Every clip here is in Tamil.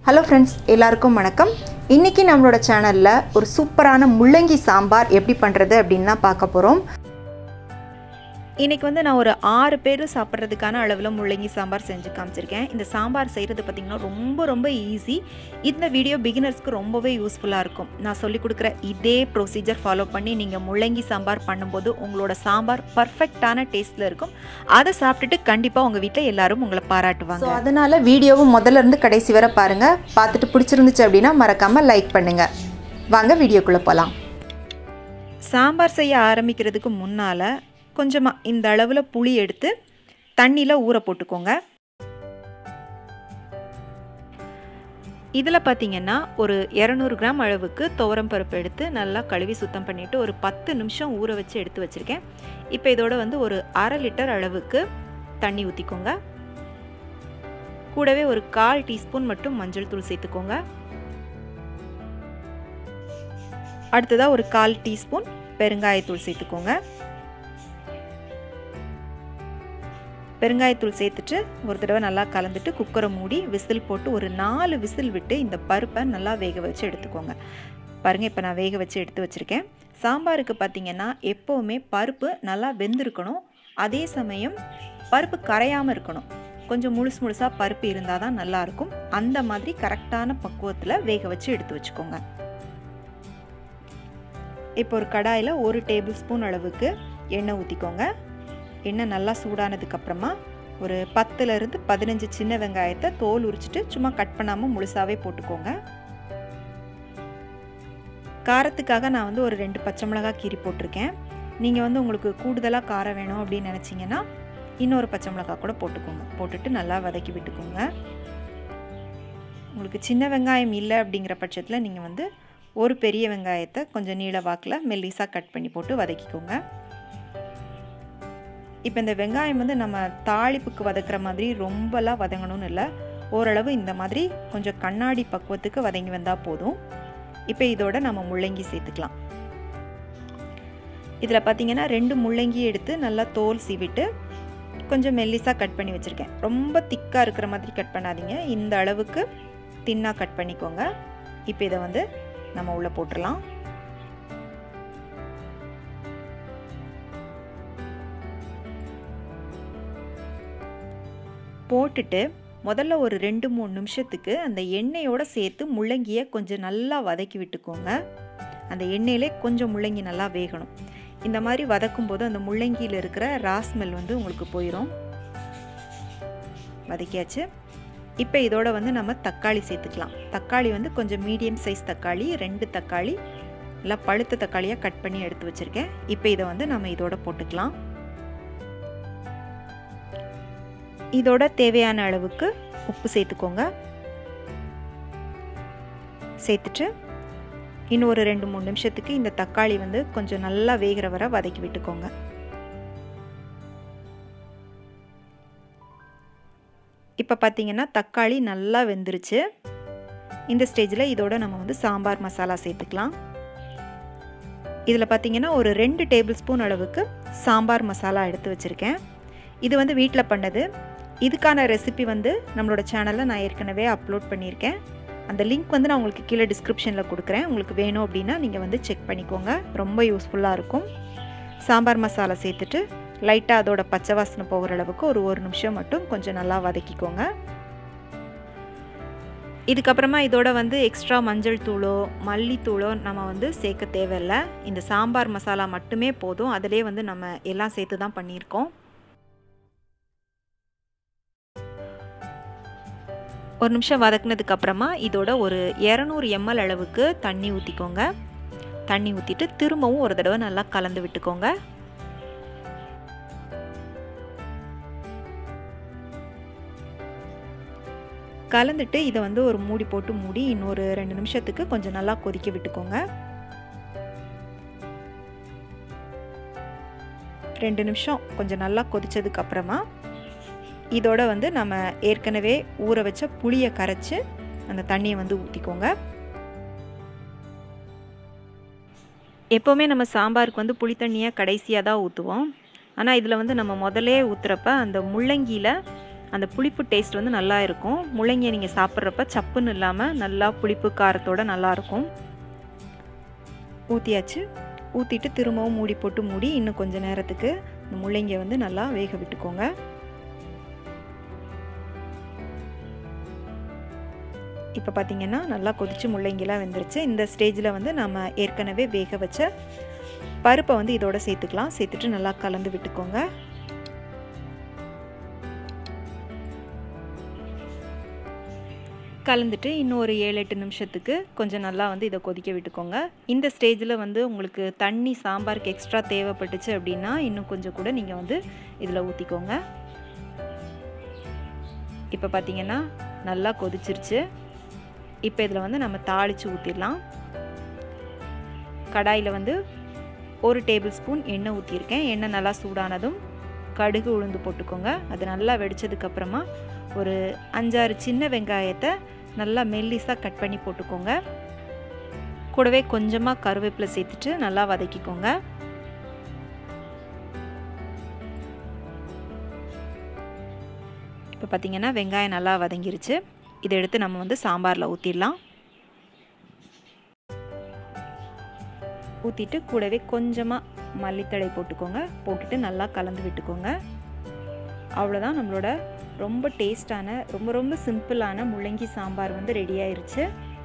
ஹலோ ஃப்ரெண்ட்ஸ் எல்லாருக்கும் வணக்கம் இன்றைக்கி நம்மளோட சேனலில் ஒரு சூப்பரான முள்ளங்கி சாம்பார் எப்படி பண்ணுறது அப்படின்னு தான் பார்க்க போகிறோம் இன்றைக்கி வந்து நான் ஒரு ஆறு பேர் சாப்பிட்றதுக்கான அளவில் முள்ளங்கி சாம்பார் செஞ்சு காமிச்சிருக்கேன் இந்த சாம்பார் செய்கிறது பார்த்திங்கன்னா ரொம்ப ரொம்ப ஈஸி இந்த வீடியோ பிகினர்ஸ்க்கு ரொம்பவே யூஸ்ஃபுல்லாக இருக்கும் நான் சொல்லிக் கொடுக்குற இதே ப்ரொசீஜர் ஃபாலோ பண்ணி நீங்கள் முள்ளங்கி சாம்பார் பண்ணும்போது உங்களோட சாம்பார் பர்ஃபெக்டான டேஸ்ட்டில் இருக்கும் அதை சாப்பிட்டுட்டு கண்டிப்பாக உங்கள் வீட்டில் எல்லாரும் உங்களை ஸோ பாராட்டுவாங்க அதனால் வீடியோவும் முதல்ல இருந்து கடைசி வரை பாருங்கள் பார்த்துட்டு பிடிச்சிருந்துச்சு அப்படின்னா மறக்காமல் லைக் பண்ணுங்கள் வாங்க வீடியோக்குள்ளே போகலாம் சாம்பார் செய்ய ஆரம்பிக்கிறதுக்கு முன்னால் கொஞ்சமாக இந்த அளவில் புளி எடுத்து தண்ணியில் ஊற போட்டுக்கோங்க இதில் பார்த்தீங்கன்னா ஒரு இரநூறு கிராம் அளவுக்கு துவரம் பருப்பு எடுத்து நல்லா கழுவி சுத்தம் பண்ணிவிட்டு ஒரு பத்து நிமிஷம் ஊற வச்சு எடுத்து வச்சுருக்கேன் இப்போ இதோட வந்து ஒரு அரை லிட்டர் அளவுக்கு தண்ணி ஊற்றிக்கோங்க கூடவே ஒரு கால் டீஸ்பூன் மட்டும் மஞ்சள் தூள் சேர்த்துக்கோங்க அடுத்ததாக ஒரு கால் டீஸ்பூன் பெருங்காயத்தூள் சேர்த்துக்கோங்க பெருங்காயத்தூள் சேர்த்துட்டு ஒரு தடவை நல்லா கலந்துட்டு குக்கரை மூடி விசில் போட்டு ஒரு நாலு விசில் விட்டு இந்த பருப்பை நல்லா வேக வச்சு எடுத்துக்கோங்க பாருங்கள் இப்போ நான் வேக வச்சு எடுத்து வச்சுருக்கேன் சாம்பாருக்கு பார்த்தீங்கன்னா எப்போவுமே பருப்பு நல்லா வெந்திருக்கணும் அதே சமயம் பருப்பு கரையாமல் இருக்கணும் கொஞ்சம் முழுசு முழுசாக பருப்பு இருந்தால் தான் நல்லாயிருக்கும் அந்த மாதிரி கரெக்டான பக்குவத்தில் வேக வச்சு எடுத்து வச்சுக்கோங்க இப்போ ஒரு கடாயில் ஒரு டேபிள் ஸ்பூன் அளவுக்கு எண்ணெய் ஊற்றிக்கோங்க எண்ணெய் நல்லா சூடானதுக்கப்புறமா ஒரு பத்துலேருந்து பதினஞ்சு சின்ன வெங்காயத்தை தோல் உரிச்சிட்டு சும்மா கட் பண்ணாமல் முழுசாகவே போட்டுக்கோங்க காரத்துக்காக நான் வந்து ஒரு ரெண்டு பச்சை மிளகா கீரி போட்டிருக்கேன் நீங்கள் வந்து உங்களுக்கு கூடுதலாக காரம் வேணும் அப்படின்னு நினச்சிங்கன்னா இன்னொரு பச்சை மிளகா கூட போட்டுக்கோங்க போட்டுட்டு நல்லா வதக்கி விட்டுக்கோங்க உங்களுக்கு சின்ன வெங்காயம் இல்லை அப்படிங்கிற பட்சத்தில் நீங்கள் வந்து ஒரு பெரிய வெங்காயத்தை கொஞ்சம் நீள வாக்கில் மெல்லிஸாக கட் பண்ணி போட்டு வதக்கிக்கோங்க இப்போ இந்த வெங்காயம் வந்து நம்ம தாளிப்புக்கு வதக்குற மாதிரி ரொம்பலாம் வதங்கணும்னு இல்லை ஓரளவு இந்த மாதிரி கொஞ்சம் கண்ணாடி பக்குவத்துக்கு வதங்கி வந்தால் போதும் இப்போ இதோட நம்ம முள்ளங்கி சேர்த்துக்கலாம் இதில் பார்த்தீங்கன்னா ரெண்டு முள்ளங்கி எடுத்து நல்லா தோல் சீவிட்டு கொஞ்சம் மெல்லிஸாக கட் பண்ணி வச்சுருக்கேன் ரொம்ப திக்காக இருக்கிற மாதிரி கட் பண்ணாதீங்க இந்த அளவுக்கு தின்னாக கட் பண்ணிக்கோங்க இப்போ இதை வந்து நம்ம உள்ளே போட்டுடலாம் போட்டுட்டு முதல்ல ஒரு ரெண்டு மூணு நிமிஷத்துக்கு அந்த எண்ணெயோடு சேர்த்து முள்ளங்கியை கொஞ்சம் நல்லா வதக்கி விட்டுக்கோங்க அந்த எண்ணெயிலே கொஞ்சம் முள்ளங்கி நல்லா வேகணும் இந்த மாதிரி வதக்கும் போது அந்த முள்ளங்கியில் இருக்கிற ராஸ்மெல் வந்து உங்களுக்கு போயிடும் வதக்கியாச்சு இப்போ இதோட வந்து நம்ம தக்காளி சேர்த்துக்கலாம் தக்காளி வந்து கொஞ்சம் மீடியம் சைஸ் தக்காளி ரெண்டு தக்காளி நல்லா பழுத்த தக்காளியாக கட் பண்ணி எடுத்து வச்சுருக்கேன் இப்போ இதை வந்து நம்ம இதோட போட்டுக்கலாம் இதோட தேவையான அளவுக்கு உப்பு சேர்த்துக்கோங்க சேர்த்துட்டு இன்னும் ஒரு ரெண்டு மூணு நிமிஷத்துக்கு இந்த தக்காளி வந்து கொஞ்சம் நல்லா வேகிற வர வதக்கி விட்டுக்கோங்க இப்போ பார்த்தீங்கன்னா தக்காளி நல்லா வெந்துருச்சு இந்த ஸ்டேஜில் இதோட நம்ம வந்து சாம்பார் மசாலா சேர்த்துக்கலாம் இதில் பார்த்தீங்கன்னா ஒரு ரெண்டு டேபிள் ஸ்பூன் அளவுக்கு சாம்பார் மசாலா எடுத்து வச்சுருக்கேன் இது வந்து வீட்டில் பண்ணது இதுக்கான ரெசிபி வந்து நம்மளோட சேனலில் நான் ஏற்கனவே அப்லோட் பண்ணியிருக்கேன் அந்த லிங்க் வந்து நான் உங்களுக்கு கீழே டிஸ்கிரிப்ஷனில் கொடுக்குறேன் உங்களுக்கு வேணும் அப்படின்னா நீங்கள் வந்து செக் பண்ணிக்கோங்க ரொம்ப யூஸ்ஃபுல்லாக இருக்கும் சாம்பார் மசாலா சேர்த்துட்டு லைட்டாக அதோட பச்சை வாசனை போகிற அளவுக்கு ஒரு ஒரு நிமிஷம் மட்டும் கொஞ்சம் நல்லா வதக்கிக்கோங்க இதுக்கப்புறமா இதோட வந்து எக்ஸ்ட்ரா மஞ்சள் தூளோ மல்லித்தூளோ நம்ம வந்து சேர்க்க தேவையில்லை இந்த சாம்பார் மசாலா மட்டுமே போதும் அதிலே வந்து நம்ம எல்லாம் சேர்த்து தான் பண்ணியிருக்கோம் ஒரு நிமிஷம் வதக்குனதுக்கு அப்புறமா இதோட ஒரு இரநூறு எம்எல் அளவுக்கு தண்ணி ஊற்றிக்கோங்க தண்ணி ஊற்றிட்டு திரும்பவும் ஒரு தடவை நல்லா கலந்து விட்டுக்கோங்க கலந்துட்டு இதை வந்து ஒரு மூடி போட்டு மூடி இன்னொரு ரெண்டு நிமிஷத்துக்கு கொஞ்சம் நல்லா கொதிக்க விட்டுக்கோங்க ரெண்டு நிமிஷம் கொஞ்சம் நல்லா கொதிச்சதுக்கு அப்புறமா இதோட வந்து நம்ம ஏற்கனவே ஊற வச்ச புளியை கரைச்சி அந்த தண்ணியை வந்து ஊற்றிக்கோங்க எப்போவுமே நம்ம சாம்பாருக்கு வந்து புளி தண்ணியை கடைசியாக தான் ஊற்றுவோம் ஆனால் இதில் வந்து நம்ம முதலே ஊற்றுறப்ப அந்த முள்ளங்கியில் அந்த புளிப்பு டேஸ்ட் வந்து நல்லா இருக்கும் முள்ளங்கியை நீங்கள் சாப்பிட்றப்ப சப்புன்னு இல்லாமல் நல்லா புளிப்பு காரத்தோட நல்லாயிருக்கும் ஊற்றியாச்சு ஊற்றிட்டு திரும்பவும் மூடி போட்டு மூடி இன்னும் கொஞ்சம் நேரத்துக்கு இந்த முள்ளங்கியை வந்து நல்லா வேக விட்டுக்கோங்க இப்போ பார்த்தீங்கன்னா நல்லா கொதிச்சு முள்ளங்கிலாம் வெந்துருச்சு இந்த ஸ்டேஜில் வந்து நம்ம ஏற்கனவே வேக வச்ச பருப்பை வந்து இதோட சேர்த்துக்கலாம் சேர்த்துட்டு நல்லா கலந்து விட்டுக்கோங்க கலந்துட்டு இன்னும் ஒரு ஏழு எட்டு நிமிஷத்துக்கு கொஞ்சம் நல்லா வந்து இதை கொதிக்க விட்டுக்கோங்க இந்த ஸ்டேஜில் வந்து உங்களுக்கு தண்ணி சாம்பாருக்கு எக்ஸ்ட்ரா தேவைப்பட்டுச்சு அப்படின்னா இன்னும் கொஞ்சம் கூட நீங்கள் வந்து இதில் ஊற்றிக்கோங்க இப்போ பார்த்தீங்கன்னா நல்லா கொதிச்சிருச்சு இப்போ இதில் வந்து நம்ம தாளித்து ஊற்றிடலாம் கடாயில் வந்து ஒரு டேபிள் ஸ்பூன் எண்ணெய் ஊற்றியிருக்கேன் எண்ணெய் நல்லா சூடானதும் கடுகு உளுந்து போட்டுக்கோங்க அது நல்லா வெடித்ததுக்கப்புறமா ஒரு அஞ்சாறு சின்ன வெங்காயத்தை நல்லா மெல்லிஸாக கட் பண்ணி போட்டுக்கோங்க கூடவே கொஞ்சமாக கருவேப்பிலை சேர்த்துட்டு நல்லா வதக்கிக்கோங்க இப்போ பார்த்திங்கன்னா வெங்காயம் நல்லா வதங்கிருச்சு இதை எடுத்து நம்ம வந்து சாம்பாரில் ஊற்றிடலாம் ஊற்றிட்டு கூடவே கொஞ்சமாக மல்லித்தழை போட்டுக்கோங்க போட்டுட்டு நல்லா கலந்து விட்டுக்கோங்க அவ்வளோதான் நம்மளோட ரொம்ப டேஸ்டான ரொம்ப ரொம்ப சிம்பிளான முள்ளங்கி சாம்பார் வந்து ரெடி ஆயிருச்சு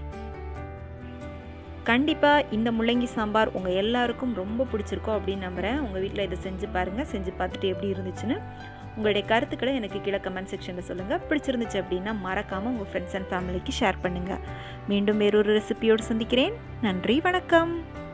கண்டிப்பாக இந்த முள்ளங்கி சாம்பார் உங்கள் எல்லாருக்கும் ரொம்ப பிடிச்சிருக்கோம் அப்படின்னு நம்புகிறேன் உங்கள் வீட்டில் இதை செஞ்சு பாருங்கள் செஞ்சு பார்த்துட்டு எப்படி இருந்துச்சுன்னு உங்களுடைய கருத்துக்களை எனக்கு கீழே கமெண்ட் செக்ஷனில் சொல்லுங்கள் பிடிச்சிருந்துச்சு அப்படின்னா மறக்காமல் உங்கள் ஃப்ரெண்ட்ஸ் அண்ட் ஃபேமிலிக்கு ஷேர் பண்ணுங்கள் மீண்டும் வேறொரு ரெசிபியோடு சந்திக்கிறேன் நன்றி வணக்கம்